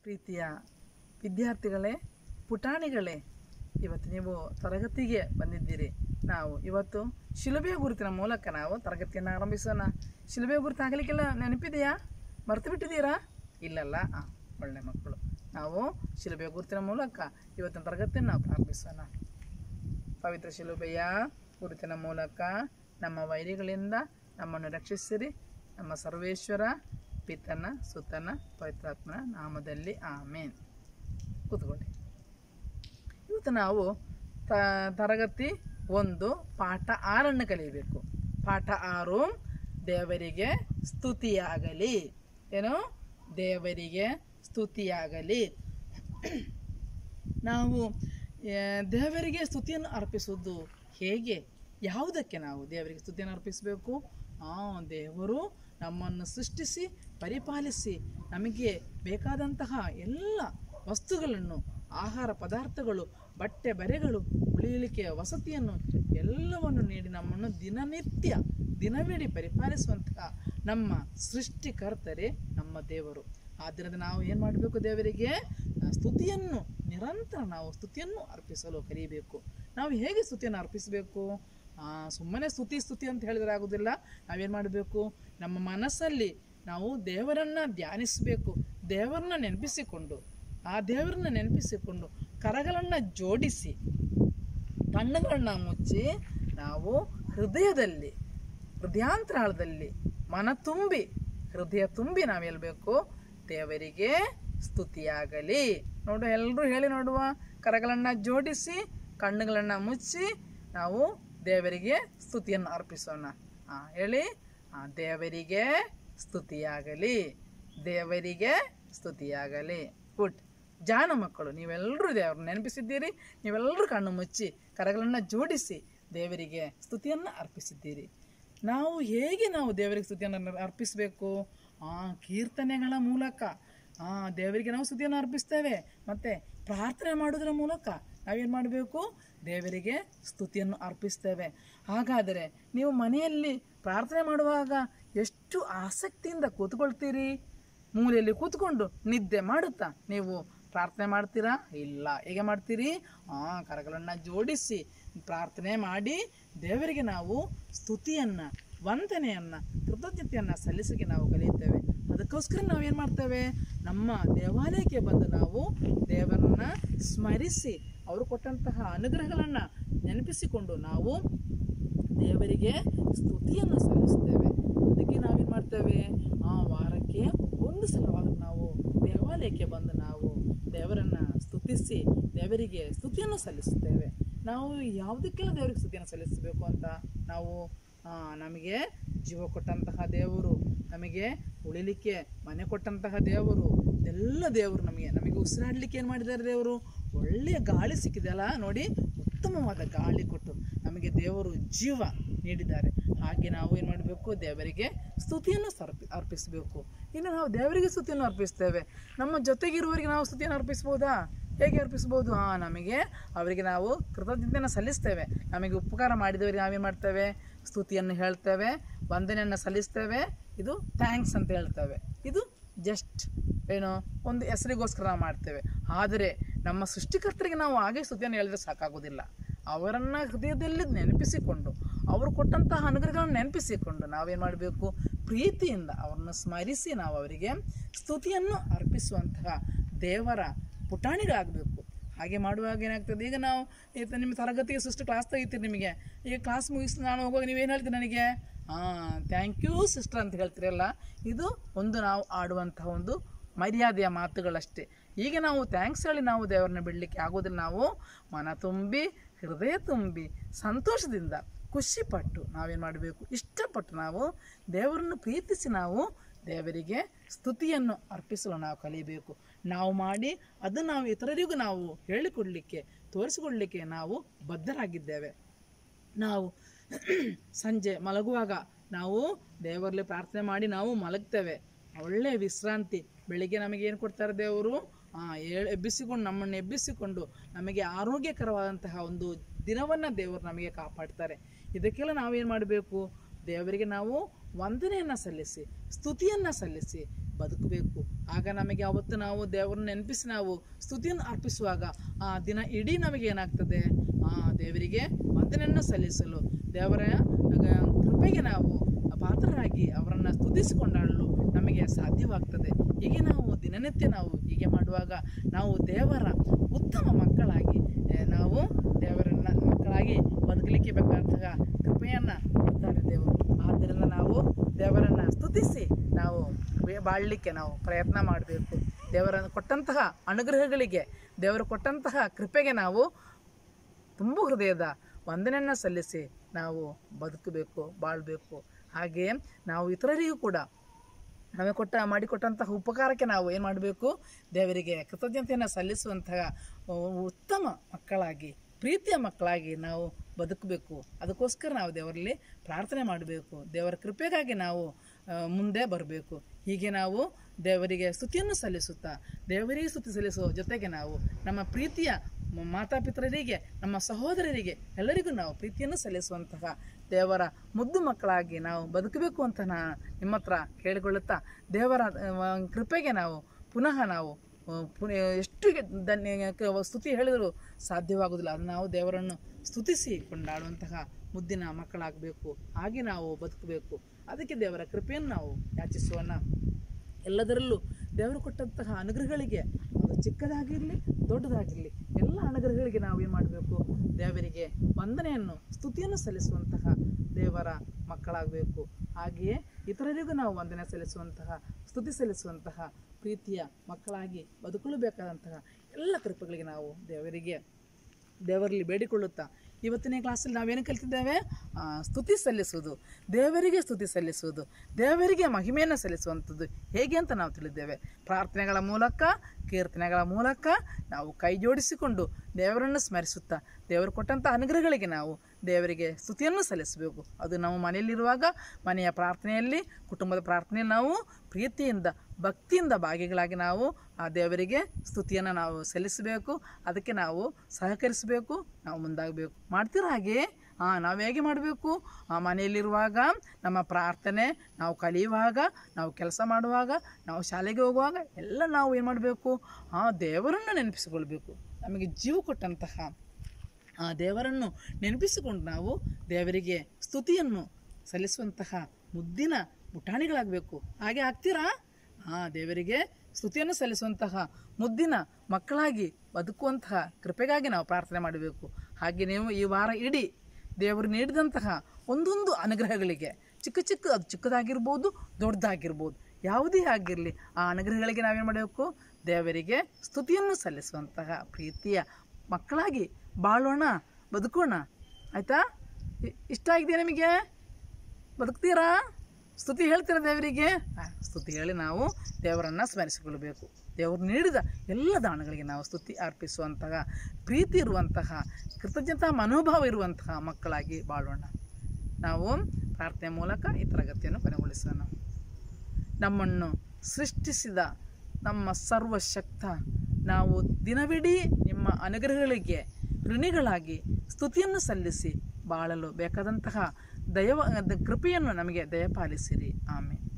ಪ್ರೀತಿಯ ವಿದ್ಯಾರ್ಥಿಗಳೇ ಪುಟಾಣಿಗಳೇ ಇವತ್ತು ನೀವು ತರಗತಿಗೆ ಬಂದಿದ್ದೀರಿ ನಾವು ಇವತ್ತು ಶಿಲುಬೆ ಗುರುತಿನ ಮೂಲಕ ನಾವು ತರಗತಿಯನ್ನು ಆರಂಭಿಸೋಣ ಶಿಲುಬೆ ಗುರುತು ಆಗಲಿಕ್ಕೆಲ್ಲ ನೆನಪಿದೆಯಾ ಮರೆತು ಬಿಟ್ಟಿದ್ದೀರಾ ಇಲ್ಲಲ್ಲ ಹಾಂ ಒಳ್ಳೆ ಮಕ್ಕಳು ನಾವು ಶಿಲುಬೆ ಗುರುತಿನ ಮೂಲಕ ಇವತ್ತಿನ ತರಗತಿಯನ್ನು ನಾವು ಪ್ರಾರಂಭಿಸೋಣ ಪವಿತ್ರ ಶಿಲುಬೆಯ ಗುರುತಿನ ಮೂಲಕ ನಮ್ಮ ವೈರಿಗಳಿಂದ ನಮ್ಮನ್ನು ರಕ್ಷಿಸಿರಿ ನಮ್ಮ ಸರ್ವೇಶ್ವರ ಪಿತನ ಸುತನ ಪವಿತ್ರಾತ್ಮನ ನಾಮದಲ್ಲಿ ಆಮೇನ್ ಕೂತ್ಕೊಳ್ಳಿ ಇವತ್ತು ನಾವು ತ ತರಗತಿ ಒಂದು ಪಾಠ ಆರನ್ನು ಕಲಿಯಬೇಕು ಪಾಠ ಆರು ದೇವರಿಗೆ ಸ್ತುತಿಯಾಗಲಿ ಏನು ದೇವರಿಗೆ ಸ್ತುತಿಯಾಗಲಿ ನಾವು ಆ, ದೇವರಿಗೆ ಸ್ತುತಿಯನ್ನು ಅರ್ಪಿಸುವುದು ಹೇಗೆ ಯಾವುದಕ್ಕೆ ನಾವು ದೇವರಿಗೆ ಸ್ತುತಿಯನ್ನು ಅರ್ಪಿಸಬೇಕು ಆ ದೇವರು ನಮ್ಮನ್ನು ಸೃಷ್ಟಿಸಿ ಪರಿಪಾಲಿಸಿ ನಮಗೆ ಬೇಕಾದಂತಹ ಎಲ್ಲ ವಸ್ತುಗಳನ್ನು ಆಹಾರ ಪದಾರ್ಥಗಳು ಬಟ್ಟೆ ಬರೆಗಳು ಉಳಿಯಲಿಕ್ಕೆ ವಸತಿಯನ್ನು ಎಲ್ಲವನ್ನು ನೀಡಿ ನಮ್ಮನ್ನು ದಿನನಿತ್ಯ ದಿನವಿಡೀ ಪರಿಪಾಲಿಸುವಂತಹ ನಮ್ಮ ಸೃಷ್ಟಿಕರ್ತರೇ ನಮ್ಮ ದೇವರು ಆದ್ದರಿಂದ ನಾವು ಏನು ಮಾಡಬೇಕು ದೇವರಿಗೆ ಆ, ಸ್ತುತಿಯನ್ನು ನಿರಂತರ ನಾವು ಸ್ತುತಿಯನ್ನು ಅರ್ಪಿಸಲು ಕಲಿಯಬೇಕು ನಾವು ಹೇಗೆ ಸ್ತುತಿಯನ್ನು ಅರ್ಪಿಸಬೇಕು ಸುಮ್ಮನೆ ಸ್ತುತಿ ಸ್ತುತಿ ಅಂತ ಹೇಳಿದ್ರೆ ಆಗೋದಿಲ್ಲ ನಾವೇನು ಮಾಡಬೇಕು ನಮ್ಮ ಮನಸ್ಸಲ್ಲಿ ನಾವು ದೇವರನ್ನು ಧ್ಯಾನಿಸಬೇಕು ದೇವರನ್ನ ನೆನಪಿಸಿಕೊಂಡು ಆ ದೇವರನ್ನ ನೆನಪಿಸಿಕೊಂಡು ಕರಗಳನ್ನು ಜೋಡಿಸಿ ಕಣ್ಣುಗಳನ್ನ ಮುಚ್ಚಿ ನಾವು ಹೃದಯದಲ್ಲಿ ಹೃದಯಾಂತರಾಳದಲ್ಲಿ ಮನ ತುಂಬಿ ಹೃದಯ ತುಂಬಿ ನಾವು ಹೇಳ್ಬೇಕು ದೇವರಿಗೆ ಸ್ತುತಿಯಾಗಲಿ ನೋಡು ಎಲ್ಲರೂ ಹೇಳಿ ನೋಡುವ ಕರಗಳನ್ನು ಜೋಡಿಸಿ ಕಣ್ಣುಗಳನ್ನು ಮುಚ್ಚಿ ನಾವು ದೇವರಿಗೆ ಸ್ತುತಿಯನ್ನು ಅರ್ಪಿಸೋಣ ಹಾಂ ಹೇಳಿ ಹಾಂ ದೇವರಿಗೆ ಸ್ತುತಿಯಾಗಲಿ ದೇವರಿಗೆ ಸ್ತುತಿಯಾಗಲಿ ಗುಡ್ ಜಾಣ ಮಕ್ಕಳು ನೀವೆಲ್ಲರೂ ದೇವ್ರನ್ನ ನೆನಪಿಸಿದ್ದೀರಿ ನೀವೆಲ್ಲರೂ ಕಣ್ಣು ಮುಚ್ಚಿ ಕರಗಳನ್ನು ಜೋಡಿಸಿ ದೇವರಿಗೆ ಸ್ತುತಿಯನ್ನು ಅರ್ಪಿಸಿದ್ದೀರಿ ನಾವು ಹೇಗೆ ನಾವು ದೇವರಿಗೆ ಸ್ತುತಿಯನ್ನು ಅರ್ಪಿಸಬೇಕು ಆ ಕೀರ್ತನೆಗಳ ಮೂಲಕ ಆ ದೇವರಿಗೆ ನಾವು ಸ್ತುತಿಯನ್ನು ಅರ್ಪಿಸ್ತೇವೆ ಮತ್ತು ಪ್ರಾರ್ಥನೆ ಮಾಡೋದರ ಮೂಲಕ ನಾವೇನು ಮಾಡಬೇಕು ದೇವರಿಗೆ ಸ್ತುತಿಯನ್ನು ಅರ್ಪಿಸ್ತೇವೆ ಹಾಗಾದರೆ ನೀವು ಮನೆಯಲ್ಲಿ ಪ್ರಾರ್ಥನೆ ಮಾಡುವಾಗ ಎಷ್ಟು ಆಸಕ್ತಿಯಿಂದ ಕೂತ್ಕೊಳ್ತೀರಿ ಮೂಲೆಯಲ್ಲಿ ಕೂತ್ಕೊಂಡು ನಿದ್ದೆ ಮಾಡುತ್ತಾ ನೀವು ಪ್ರಾರ್ಥನೆ ಮಾಡ್ತೀರಾ ಇಲ್ಲ ಹೇಗೆ ಮಾಡ್ತೀರಿ ಹಾಂ ಕರಗಳನ್ನು ಜೋಡಿಸಿ ಪ್ರಾರ್ಥನೆ ಮಾಡಿ ದೇವರಿಗೆ ನಾವು ಸ್ತುತಿಯನ್ನು ವಂದನೆಯನ್ನು ಕೃತಜ್ಞತೆಯನ್ನು ಸಲ್ಲಿಸಲಿಕ್ಕೆ ನಾವು ಕಲಿಯುತ್ತೇವೆ ಅದಕ್ಕೋಸ್ಕರ ನಾವೇನು ಮಾಡ್ತೇವೆ ನಮ್ಮ ದೇವಾಲಯಕ್ಕೆ ಬಂದು ನಾವು ದೇವರನ್ನ ಸ್ಮರಿಸಿ ಅವರು ಕೊಟ್ಟಂತಹ ಅನುಗ್ರಹಗಳನ್ನು ನೆನಪಿಸಿಕೊಂಡು ನಾವು ದೇವರಿಗೆ ಸ್ತುತಿಯನ್ನು ಸಲ್ಲಿಸ್ತೇವೆ ಅದಕ್ಕೆ ನಾವೇನು ಮಾಡ್ತೇವೆ ಆ ವಾರಕ್ಕೆ ಒಂದು ಸಲವಾದರೂ ನಾವು ದೇವಾಲಯಕ್ಕೆ ಬಂದು ನಾವು ದೇವರನ್ನು ಸ್ತುತಿಸಿ ದೇವರಿಗೆ ಸ್ತುತಿಯನ್ನು ಸಲ್ಲಿಸುತ್ತೇವೆ ನಾವು ಯಾವುದಕ್ಕೆಲ್ಲ ದೇವರಿಗೆ ಸ್ತುತಿಯನ್ನು ಸಲ್ಲಿಸಬೇಕು ಅಂತ ನಾವು ಆ, ನಮಗೆ ಜೀವ ಕೊಟ್ಟಂತಹ ದೇವರು ನಮಗೆ ಉಳಿಲಿಕ್ಕೆ ಮನೆ ಕೊಟ್ಟಂತಹ ದೇವರು ಎಲ್ಲ ದೇವರು ನಮಗೆ ನಮಗೆ ಉಸಿರಾಡಲಿಕ್ಕೆ ಏನು ಮಾಡಿದ್ದಾರೆ ದೇವರು ಒಳ್ಳೆಯ ಗಾಳಿ ಸಿಕ್ಕಿದೆಯಲ್ಲ ನೋಡಿ ಉತ್ತಮವಾದ ಗಾಳಿ ಕೊಟ್ಟು ನಮಗೆ ದೇವರು ಜೀವ ನೀಡಿದ್ದಾರೆ ಹಾಗೆ ನಾವು ಏನು ಮಾಡಬೇಕು ದೇವರಿಗೆ ಸ್ತುತಿಯನ್ನು ಸರ್ಪಿ ಅರ್ಪಿಸಬೇಕು ಇನ್ನು ನಾವು ದೇವರಿಗೆ ಸ್ತುತಿಯನ್ನು ಅರ್ಪಿಸ್ತೇವೆ ನಮ್ಮ ಜೊತೆಗಿರುವವರಿಗೆ ನಾವು ಸ್ತುತಿಯನ್ನು ಅರ್ಪಿಸ್ಬೋದಾ ಹೇಗೆ ಅರ್ಪಿಸ್ಬೋದು ಹಾಂ ನಮಗೆ ಅವರಿಗೆ ನಾವು ಕೃತಜ್ಞತೆಯನ್ನು ಸಲ್ಲಿಸ್ತೇವೆ ನಮಗೆ ಉಪಕಾರ ಮಾಡಿದವರಿಗೆ ನಾವೇನು ಮಾಡ್ತೇವೆ ಸ್ತುತಿಯನ್ನು ಹೇಳ್ತೇವೆ ವಂದನೆಯನ್ನು ಸಲ್ಲಿಸ್ತೇವೆ ಇದು ಥ್ಯಾಂಕ್ಸ್ ಅಂತ ಹೇಳ್ತೇವೆ ಇದು ಜಸ್ಟ್ ಏನು ಒಂದು ಹೆಸರಿಗೋಸ್ಕರ ನಾವು ಮಾಡ್ತೇವೆ ಆದರೆ ನಮ್ಮ ಸೃಷ್ಟಿಕರ್ತರಿಗೆ ನಾವು ಹಾಗೆ ಸ್ತುತಿಯನ್ನು ಹೇಳಿದ್ರೆ ಸಾಕಾಗೋದಿಲ್ಲ ಅವರನ್ನು ಹೃದಯದಲ್ಲಿ ನೆನಪಿಸಿಕೊಂಡು ಅವರು ಕೊಟ್ಟಂತಹ ಅನುಗ್ರಹಗಳನ್ನು ನೆನಪಿಸಿಕೊಂಡು ನಾವೇನು ಮಾಡಬೇಕು ಪ್ರೀತಿಯಿಂದ ಅವರನ್ನು ಸ್ಮರಿಸಿ ನಾವು ಅವರಿಗೆ ಸ್ತುತಿಯನ್ನು ಅರ್ಪಿಸುವಂತಹ ದೇವರ ಪುಟಾಣಿಗಳಾಗಬೇಕು ಹಾಗೆ ಮಾಡುವಾಗ ಏನಾಗ್ತದೆ ಈಗ ನಾವು ಈಗ ನಿಮ್ಮ ತರಗತಿಗೆ ಸಿಸ್ಟರ್ ಕ್ಲಾಸ್ ತೆಗಿತೀರಿ ನಿಮಗೆ ಈಗ ಕ್ಲಾಸ್ ಮುಗಿಸಿ ನಾನು ಹೋಗುವಾಗ ನೀವೇನು ಹೇಳ್ತೀರಿ ನನಗೆ ಹಾಂ ಥ್ಯಾಂಕ್ ಯು ಸಿಸ್ಟರ್ ಅಂತ ಹೇಳ್ತೀರಲ್ಲ ಇದು ಒಂದು ನಾವು ಆಡುವಂತಹ ಒಂದು ಮರ್ಯಾದೆಯ ಮಾತುಗಳಷ್ಟೇ ಈಗ ನಾವು ಥ್ಯಾಂಕ್ಸ್ ಹೇಳಿ ನಾವು ದೇವರನ್ನ ಬಿಡಲಿಕ್ಕೆ ಆಗೋದಿಲ್ಲ ನಾವು ಮನ ತುಂಬಿ ಹೃದಯ ತುಂಬಿ ಸಂತೋಷದಿಂದ ಖುಷಿಪಟ್ಟು ನಾವೇನು ಮಾಡಬೇಕು ಇಷ್ಟಪಟ್ಟು ನಾವು ದೇವರನ್ನು ಪ್ರೀತಿಸಿ ನಾವು ದೇವರಿಗೆ ಸ್ತುತಿಯನ್ನು ಅರ್ಪಿಸಲು ನಾವು ಕಲಿಯಬೇಕು ನಾವು ಮಾಡಿ ಅದನ್ನು ನಾವು ಇತರರಿಗೂ ನಾವು ಹೇಳಿಕೊಡಲಿಕ್ಕೆ ತೋರಿಸಿಕೊಡಲಿಕ್ಕೆ ನಾವು ಬದ್ಧರಾಗಿದ್ದೇವೆ ನಾವು ಸಂಜೆ ಮಲಗುವಾಗ ನಾವು ದೇವರಲ್ಲಿ ಪ್ರಾರ್ಥನೆ ಮಾಡಿ ನಾವು ಮಲಗ್ತೇವೆ ಒಳ್ಳೆಯ ವಿಶ್ರಾಂತಿ ಬೆಳಿಗ್ಗೆ ನಮಗೆ ಏನು ಕೊಡ್ತಾರೆ ದೇವರು ಏಳು ಎಬ್ಬಿಸಿಕೊಂಡು ನಮ್ಮನ್ನು ಎಬ್ಬಿಸಿಕೊಂಡು ನಮಗೆ ಆರೋಗ್ಯಕರವಾದಂತಹ ಒಂದು ದಿನವನ್ನು ದೇವರು ನಮಗೆ ಕಾಪಾಡ್ತಾರೆ ಇದಕ್ಕೆಲ್ಲ ನಾವೇನು ಮಾಡಬೇಕು ದೇವರಿಗೆ ನಾವು ವಂದನೆಯನ್ನು ಸಲ್ಲಿಸಿ ಸ್ತುತಿಯನ್ನು ಸಲ್ಲಿಸಿ ಬದುಕಬೇಕು ಆಗ ನಮಗೆ ಅವತ್ತು ನಾವು ದೇವರನ್ನ ನೆನಪಿಸಿ ನಾವು ಸ್ತುತಿಯನ್ನು ಅರ್ಪಿಸುವಾಗ ಆ ದಿನ ಇಡೀ ನಮಗೆ ಏನಾಗ್ತದೆ ಆ ದೇವರಿಗೆ ವಂದನೆಯನ್ನು ಸಲ್ಲಿಸಲು ದೇವರ ಆಗ ಕೃಪೆಗೆ ನಾವು ಪಾತ್ರರಾಗಿ ಅವರನ್ನು ಸ್ತುತಿಸಿಕೊಂಡಾಡಲು ನಮಗೆ ಸಾಧ್ಯವಾಗ್ತದೆ ಹೀಗೆ ನಾವು ದಿನನಿತ್ಯ ನಾವು ಹೀಗೆ ಮಾಡುವಾಗ ನಾವು ದೇವರ ಉತ್ತಮ ಮಕ್ಕಳಾಗಿ ಏ, ನಾವು ದೇವರನ್ನ ಮಕ್ಕಳಾಗಿ ಬದುಕಲಿಕ್ಕೆ ಬೇಕಾದಂತಹ ಕೃಪೆಯನ್ನು ಕೊಡ್ತಾರೆ ದೇವರು ಆದ್ದರಿಂದ ನಾವು ದೇವರನ್ನು ಸ್ತುತಿಸಿ ನಾವು ಬೆ- ಬಾಳಲಿಕ್ಕೆ ನಾವು ಪ್ರಯತ್ನ ಮಾಡಬೇಕು ದೇವರನ್ನು ಕೊಟ್ಟಂತಹ ಅನುಗ್ರಹಗಳಿಗೆ ದೇವರು ಕೊಟ್ಟಂತಹ ಕೃಪೆಗೆ ನಾವು ತುಂಬ ಹೃದಯದ ವಂದನೆಯನ್ನು ಸಲ್ಲಿಸಿ ನಾವು ಬದುಕಬೇಕು ಬಾಳಬೇಕು ಹಾಗೆಯೇ ನಾವು ಇತರರಿಗೂ ಕೂಡ ನಮಗೆ ಕೊಟ್ಟ ಮಾಡಿಕೊಟ್ಟಂತಹ ಉಪಕಾರಕ್ಕೆ ನಾವು ಏನು ಮಾಡಬೇಕು ದೇವರಿಗೆ ಕೃತಜ್ಞತೆಯನ್ನು ಸಲ್ಲಿಸುವಂತಹ ಆ, ಉತ್ತಮ ಮಕ್ಕಳಾಗಿ ಪ್ರೀತಿಯ ಮಕ್ಕಳಾಗಿ ನಾವು ಬದುಕಬೇಕು ಅದಕ್ಕೋಸ್ಕರ ನಾವು ದೇವರಲ್ಲಿ ಪ್ರಾರ್ಥನೆ ಮಾಡಬೇಕು ದೇವರ ಕೃಪೆಗಾಗಿ ನಾವು ಆ, ಮುಂದೆ ಬರಬೇಕು ಹೀಗೆ ನಾವು ದೇವರಿಗೆ ಸ್ತುತಿಯನ್ನು ಸಲ್ಲಿಸುತ್ತಾ ದೇವರಿಗೆ ಸ್ತುತಿ ಸಲ್ಲಿಸುವ ಜೊತೆಗೆ ನಾವು ನಮ್ಮ ಪ್ರೀತಿಯ ಮ- ಮಾತಾಪಿತರರಿಗೆ ನಮ್ಮ ಸಹೋದರರಿಗೆ ಎಲ್ಲರಿಗೂ ನಾವು ಪ್ರೀತಿಯನ್ನು ಸಲ್ಲಿಸುವಂತಹ ದೇವರ ಮುದ್ದು ಮಕ್ಕಳಾಗಿ ನಾವು ಬದುಕಬೇಕು ಅಂತ ನಾ ನಿಮ್ಮ ಹತ್ರ ಕೇಳಿಕೊಳ್ಳುತ್ತಾ ದೇವರ ಆ, ಕೃಪೆಗೆ ನಾವು ಪುನಃ ನಾವು ಆ, ಪುನ ಎಷ್ಟು ಧನ್ಯ ಕ- ಸ್ತುತಿ ಹೇಳಿದರೂ ಸಾಧ್ಯವಾಗುವುದಿಲ್ಲ ಅದು ನಾವು ದೇವರನ್ನು ಸ್ತುತಿಸಿ ಕೊಂಡಾಡುವಂತಹ ಮುದ್ದಿನ ಮಕ್ಕಳಾಗಬೇಕು ಹಾಗೆ ನಾವು ಬದುಕಬೇಕು ಅದಕ್ಕೆ ದೇವರ ಕೃಪೆಯನ್ನು ನಾವು ಯಾಚಿಸೋಣ ಎಲ್ಲದರಲ್ಲೂ ದೇವರು ಕೊಟ್ಟಂತಹ ಅನುಗ್ರಹಗಳಿಗೆ ಅದು ಚಿಕ್ಕದಾಗಿರಲಿ ದೊಡ್ಡದಾಗಿರಲಿ ಎಲ್ಲ ಅನುಗ್ರಹಗಳಿಗೆ ನಾವು ಏನು ಮಾಡಬೇಕು ದೇವರಿಗೆ ವಂದನೆಯನ್ನು ಸ್ತುತಿಯನ್ನು ಸಲ್ಲಿಸುವಂತಹ ದೇವರ ಮಕ್ಕಳಾಗಬೇಕು ಹಾಗೆಯೇ ಇತರರಿಗೂ ನಾವು ವಂದನೆ ಸಲ್ಲಿಸುವಂತಹ ಸ್ತುತಿ ಸಲ್ಲಿಸುವಂತಹ ಪ್ರೀತಿಯ ಮಕ್ಕಳಾಗಿ ಬದುಕಲು ಎಲ್ಲ ಕೃಪೆಗಳಿಗೆ ನಾವು ದೇವರಿಗೆ ದೇವರಲ್ಲಿ ಬೇಡಿಕೊಳ್ಳುತ್ತಾ ಇವತ್ತಿನ ಕ್ಲಾಸಲ್ಲಿ ನಾವೇನು ಕಲಿತಿದ್ದೇವೆ ಆ, ಸ್ತುತಿ ಸಲ್ಲಿಸುವುದು ದೇವರಿಗೆ ಸ್ತುತಿ ಸಲ್ಲಿಸುವುದು ದೇವರಿಗೆ ಮಹಿಮೆಯನ್ನು ಸಲ್ಲಿಸುವಂಥದ್ದು ಹೇಗೆ ಅಂತ ನಾವು ತಿಳಿದ್ದೇವೆ ಪ್ರಾರ್ಥನೆಗಳ ಮೂಲಕ ಕೀರ್ತನೆಗಳ ಮೂಲಕ ನಾವು ಕೈ ಜೋಡಿಸಿಕೊಂಡು ದೇವರನ್ನು ಸ್ಮರಿಸುತ್ತಾ ದೇವರು ಕೊಟ್ಟಂಥ ಅನುಗ್ರಹಗಳಿಗೆ ನಾವು ದೇವರಿಗೆ ಸ್ತುತಿಯನ್ನು ಸಲ್ಲಿಸಬೇಕು ಅದು ನಾವು ಮನೆಯಲ್ಲಿರುವಾಗ ಮನೆಯ ಪ್ರಾರ್ಥನೆಯಲ್ಲಿ ಕುಟುಂಬದ ಪ್ರಾರ್ಥನೆಯಲ್ಲಿ ನಾವು ಪ್ರೀತಿಯಿಂದ ಭಕ್ತಿಯಿಂದ ಭಾಗಿಗಳಾಗಿ ನಾವು ಆ ದೇವರಿಗೆ ಸ್ತುತಿಯನ್ನು ನಾವು ಸಲ್ಲಿಸಬೇಕು ಅದಕ್ಕೆ ನಾವು ಸಹಕರಿಸಬೇಕು ನಾವು ಮುಂದಾಗಬೇಕು ಮಾಡ್ತೀರ ಹಾಗೆ ಹಾಂ ನಾವು ಹೇಗೆ ಮಾಡಬೇಕು ಆ ಮನೆಯಲ್ಲಿರುವಾಗ ನಮ್ಮ ಪ್ರಾರ್ಥನೆ ನಾವು ಕಲಿಯುವಾಗ ನಾವು ಕೆಲಸ ಮಾಡುವಾಗ ನಾವು ಶಾಲೆಗೆ ಹೋಗುವಾಗ ಎಲ್ಲ ನಾವು ಏನು ಮಾಡಬೇಕು ಆ ದೇವರನ್ನು ನೆನಪಿಸಿಕೊಳ್ಬೇಕು ನಮಗೆ ಜೀವ ಕೊಟ್ಟಂತಹ ಆ ದೇವರನ್ನು ನೆನಪಿಸಿಕೊಂಡು ನಾವು ದೇವರಿಗೆ ಸ್ತುತಿಯನ್ನು ಸಲ್ಲಿಸುವಂತಹ ಮುದ್ದಿನ ಪುಟಾಣಿಗಳಾಗಬೇಕು ಹಾಗೆ ಆಗ್ತೀರಾ ಹಾಂ ದೇವರಿಗೆ ಸ್ತುತಿಯನ್ನು ಸಲ್ಲಿಸುವಂತಹ ಮುದ್ದಿನ ಮಕ್ಕಳಾಗಿ ಬದುಕುವಂತಹ ಕೃಪೆಗಾಗಿ ನಾವು ಪ್ರಾರ್ಥನೆ ಮಾಡಬೇಕು ಹಾಗೆ ನೀವು ಈ ವಾರ ಇಡೀ ದೇವರು ನೀಡಿದಂತಹ ಒಂದೊಂದು ಅನುಗ್ರಹಗಳಿಗೆ ಚಿಕ್ಕ ಚಿಕ್ಕ ಅದು ಚಿಕ್ಕದಾಗಿರ್ಬೋದು ದೊಡ್ಡದಾಗಿರ್ಬೋದು ಯಾವುದೇ ಆಗಿರಲಿ ಆ ಅನುಗ್ರಹಗಳಿಗೆ ನಾವೇನು ಮಾಡಬೇಕು ದೇವರಿಗೆ ಸ್ತುತಿಯನ್ನು ಸಲ್ಲಿಸುವಂತಹ ಪ್ರೀತಿಯ ಮಕ್ಕಳಾಗಿ ಬಾಳೋಣ ಬದುಕೋಣ ಆಯಿತಾ ಇಷ್ಟ ಆಗಿದೆ ನಿಮಗೆ ಬದುಕ್ತೀರಾ ಸ್ತುತಿ ಹೇಳ್ತೀರಾ ದೇವರಿಗೆ ಆ, ಸ್ತುತಿ ಹೇಳಿ ನಾವು ದೇವರನ್ನು ಸ್ಮರಿಸಿಕೊಳ್ಬೇಕು ದೇವರು ನೀಡಿದ ಎಲ್ಲ ದಾನಗಳಿಗೆ ನಾವು ಸ್ತುತಿ ಅರ್ಪಿಸುವಂತಹ ಪ್ರೀತಿ ಇರುವಂತಹ ಕೃತಜ್ಞತಾ ಮನೋಭಾವ ಇರುವಂತಹ ಮಕ್ಕಳಾಗಿ ಬಾಳೋಣ ನಾವು ಪ್ರಾರ್ಥನೆ ಮೂಲಕ ಈ ತರಗತಿಯನ್ನು ಕೊನೆಗೊಳಿಸೋಣ ನಮ್ಮನ್ನು ಸೃಷ್ಟಿಸಿದ ನಮ್ಮ ಸರ್ವಶಕ್ತ ನಾವು ದಿನವಿಡೀ ನಿಮ್ಮ ಅನುಗ್ರಹಗಳಿಗೆ ಋಣಿಗಳಾಗಿ ಸ್ತುತಿಯನ್ನು ಸಲ್ಲಿಸಿ ಬಾಳಲು ಬೇಕಾದಂತಹ ದಯವ ಕೃಪೆಯನ್ನು ನಮಗೆ ದಯಪಾಲಿಸಿರಿ ಆಮೇಲೆ